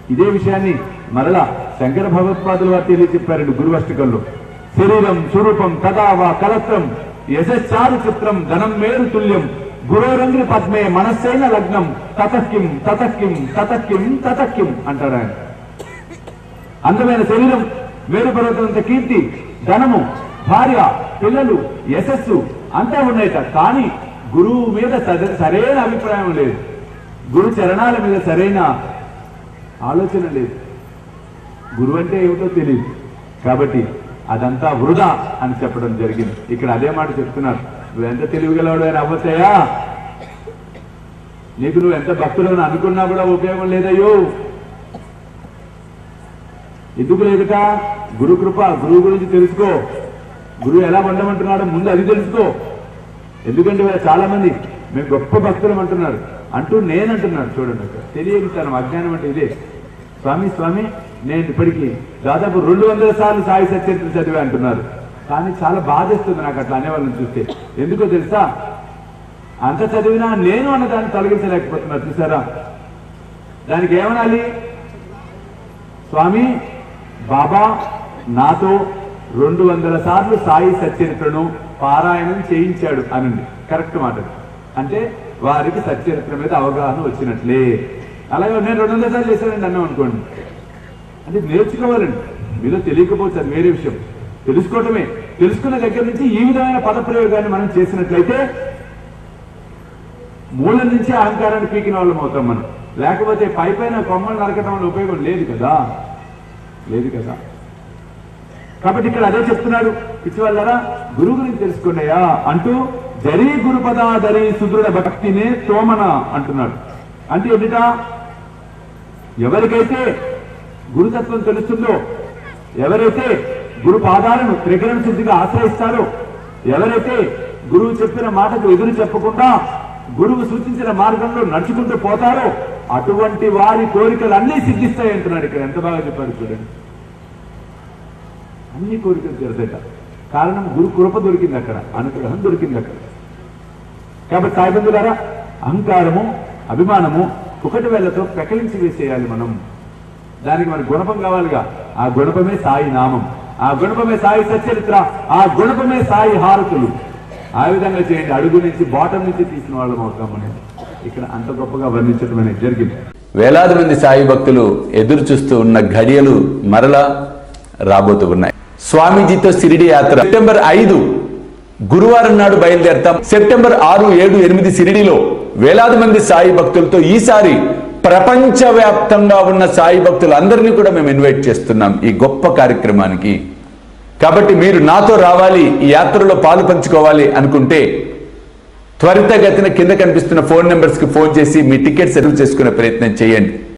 ఇదే విషయాన్ని మరలా శంకర భగవత్పాదులు వారు తెలియచెప్పారండి గురువష్టకంలో శరీరం స్వరూపం కదావా కలత్రం యశస్సారు చిత్రం ధనం మేరు తుల్యం గురోరంగ్రి పద్మే మనస్సైన లగ్నం తతక్కిం తతక్కిం తతక్కిం తతక్కిం అంటాడు ఆయన అందమైన శరీరం వేరుపర్వతంత కీర్తి ధనము భార్య పిల్లలు యశస్సు అంతా ఉన్నాయట కానీ గురువు మీద సద- సరైన అభిప్రాయం లేదు గురు చరణాల మీద సరైన ఆలోచన లేదు గురువు అంటే ఏమిటో తెలియదు కాబట్టి అదంతా వృధా అని చెప్పడం జరిగింది ఇక్కడ అదే మాట చెప్తున్నారు నువ్వు ఎంత తెలివిగలవాడు అని అవ్వతాయా నీకు నువ్వు ఎంత భక్తుడు అని అనుకున్నా కూడా ఉపయోగం లేదయ్యో ఎందుకు లేదుట గురు కృప గురువు గురించి తెలుసుకో గురువు ఎలా ఉండమంటున్నాడో ముందు అది తెలుసుకో ఎందుకంటే వీళ్ళ చాలా మంది మేము గొప్ప భక్తులం అంటున్నారు అంటూ నేనంటున్నాడు చూడండి అక్కడ తెలియగిస్తాను అజ్ఞానం అంటే ఇదే స్వామి స్వామి నేను ఇప్పటికీ దాదాపు రెండు వందల సార్లు సాయి సత్యత్ర చదివా అంటున్నారు కానీ చాలా బాధేస్తుంది నాకు అట్లా అనేవాళ్ళని చూస్తే ఎందుకో తెలుసా అంత చదివినా నేను అన్న దాన్ని తొలగించలేకపోతున్నారు చూసారా దానికి ఏమనాలి స్వామి బాబా నాతో రెండు వందల సార్లు సాయి సచ్చరిత్రను పారాయణం చేయించాడు అనండి కరెక్ట్ మాట అంటే వారికి సచ్చరిత్ర మీద అవగాహన వచ్చినట్లే అలాగే నేను రెండు వందల సార్లు చేశానండి అన్నాం అనుకోండి అంటే నేర్చుకోవాలండి మీలో తెలియకపోవచ్చు అది వేరే విషయం తెలుసుకోవటమే తెలుసుకున్న దగ్గర నుంచి ఈ విధమైన పదప్రయోగాన్ని మనం చేసినట్లయితే మూలం నుంచి అహంకారాన్ని పీకిన వాళ్ళం అవుతాం మనం లేకపోతే పై పైన కొమ్మలు నరకటం వల్ల ఉపయోగం లేదు కదా లేదు కదా కాబట్టి ఇక్కడ అదే చెప్తున్నాడు పిచ్చివాళ్ళరా గురువు గురించి తెలుసుకున్నాయా అంటూ జరీ గురుపదా దరి సుదృఢ భక్తినే తోమన అంటున్నాడు అంటే ఎదుట ఎవరికైతే గురుతత్వం తెలుస్తుందో ఎవరైతే గురు పాదాలను త్రికరణ శుద్ధిగా ఆశ్రయిస్తారో ఎవరైతే గురువు చెప్పిన మాటకు ఎదురు చెప్పకుండా గురువు సూచించిన మార్గంలో నడుచుకుంటూ పోతారో అటువంటి వారి కోరికలు అన్నీ సిద్ధిస్తాయి అంటున్నాడు ఇక్కడ ఎంత బాగా చెప్పారు చూడండి అన్ని కోరికలు తీరదట కారణం గురు కృప దొరికింది అక్కడ అనుగ్రహం దొరికింది అక్కడ కాబట్టి సాయిబంధులారా అహంకారము అభిమానము ఒకటి వేళ్లతో పెకలించి వేసేయాలి మనం దానికి మన గుణపం కావాలిగా ఆ గుణపమే సాయి నామం ఆ గుణపమే సాయి సచ్చరిత్ర ఆ గుణపమే సాయి హారతులు ఆ విధంగా చేయండి అడుగు నుంచి బాటం నుంచి తీసిన వాళ్ళం అవుతాం అనేది ఇక్కడ అంత గొప్పగా వర్ణించడం అనేది జరిగింది వేలాది మంది సాయి భక్తులు ఎదురు చూస్తూ ఉన్న ఘడియలు మరలా రాబోతూ ఉన్నాయి స్వామీజీతో సిరిడి యాత్ర సెప్టెంబర్ ఐదు గురువారం నాడు బయలుదేరతాం సెప్టెంబర్ ఆరు ఏడు ఎనిమిది సిరిడిలో వేలాది మంది సాయి భక్తులతో ఈసారి ప్రపంచవ్యాప్తంగా ఉన్న సాయి భక్తులందరినీ కూడా మేము ఇన్వైట్ చేస్తున్నాం ఈ గొప్ప కార్యక్రమానికి కాబట్టి మీరు నాతో రావాలి ఈ యాత్రలో పాలు పంచుకోవాలి అనుకుంటే త్వరితగతిన కింద కనిపిస్తున్న ఫోన్ నెంబర్స్ కి ఫోన్ చేసి మీ టికెట్స్ రిజర్వ్ చేసుకునే ప్రయత్నం చేయండి